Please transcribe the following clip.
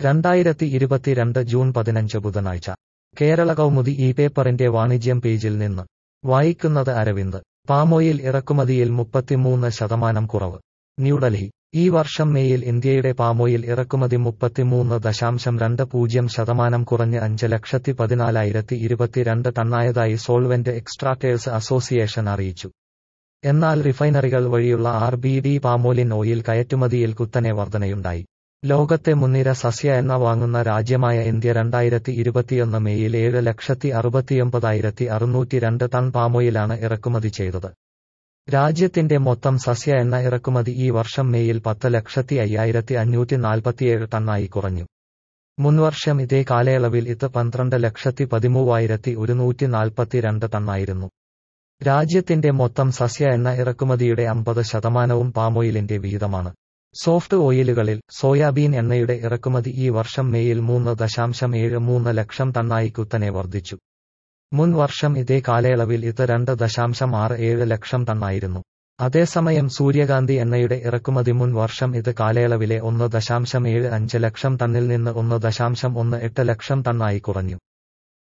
രണ്ടായിരത്തി ഇരുപത്തിരണ്ട് ജൂൺ പതിനഞ്ച് ബുധനാഴ്ച കേരള കൗമുദി ഈ പേപ്പറിന്റെ വാണിജ്യം പേജിൽ നിന്ന് വായിക്കുന്നത് അരവിന്ദ് പാമോയിൽ ഇറക്കുമതിയിൽ മുപ്പത്തിമൂന്ന് ശതമാനം കുറവ് ന്യൂഡൽഹി ഈ വർഷം മേയിൽ ഇന്ത്യയുടെ പാമോയിൽ ഇറക്കുമതി മുപ്പത്തിമൂന്ന് ദശാംശം രണ്ട് പൂജ്യം ശതമാനം കുറഞ്ഞ് അഞ്ച് ലക്ഷത്തി പതിനാലായിരത്തി ഇരുപത്തിരണ്ട് ടണ്ണായതായി സോൾവെന്റ് എക്സ്ട്രാക്ടേഴ്സ് അസോസിയേഷൻ അറിയിച്ചു എന്നാൽ റിഫൈനറികൾ വഴിയുള്ള R B D palmolein oil കയറ്റുമതിയിൽ കുത്തനെ വർധനയുണ്ടായി ലോകത്തെ മുൻനിര സസ്യ എണ്ണ വാങ്ങുന്ന രാജ്യമായ ഇന്ത്യ രണ്ടായിരത്തി ഇരുപത്തിയൊന്ന് മേയിൽ ഏഴ് ലക്ഷത്തി അറുപത്തിയൊമ്പതായിരത്തി അറുന്നൂറ്റി രണ്ട് ടൺ പാമോയിലാണ് ഇറക്കുമതി ചെയ്തത് രാജ്യത്തിന്റെ മൊത്തം സസ്യ എണ്ണ ഇറക്കുമതി ഈ വർഷം മേയിൽ പത്ത് ലക്ഷത്തി അയ്യായിരത്തി അഞ്ഞൂറ്റി നാൽപ്പത്തിയേഴ് ടണ്ണായി കുറഞ്ഞു മുൻവർഷം ഇതേ കാലയളവിൽ ഇത് പന്ത്രണ്ട് ലക്ഷത്തി പതിമൂവായിരത്തി ഒരുന്നൂറ്റി നാൽപ്പത്തിരണ്ട് ടണ്ണായിരുന്നു രാജ്യത്തിന്റെ മൊത്തം സസ്യ എണ്ണ ഇറക്കുമതിയുടെ അമ്പത് ശതമാനവും പാമോയിലിന്റെ വിഹിതമാണ് സോഫ്റ്റ് ഓയിലുകളിൽ സോയാബീൻ എണ്ണയുടെ ഇറക്കുമതി ഈ വർഷം മേയിൽ മൂന്ന് ദശാംശം ഏഴ് മൂന്ന് ലക്ഷം ടണ്ണായി കുത്തനെ വർദ്ധിച്ചു മുൻ വർഷം ഇതേ കാലയളവിൽ ഇത് രണ്ട് ദശാംശം ആറ് ഏഴ് ലക്ഷം ടണ്ണായിരുന്നു അതേസമയം സൂര്യകാന്തി എണ്ണയുടെ ഇറക്കുമതി മുൻ വർഷം ഇത് കാലയളവിലെ ഒന്ന് ദശാംശം ഏഴ് അഞ്ച് ലക്ഷം ടണ്ണിൽ നിന്ന് ഒന്ന് ദശാംശം ഒന്ന് എട്ട് ലക്ഷം ടണ്ണായി കുറഞ്ഞു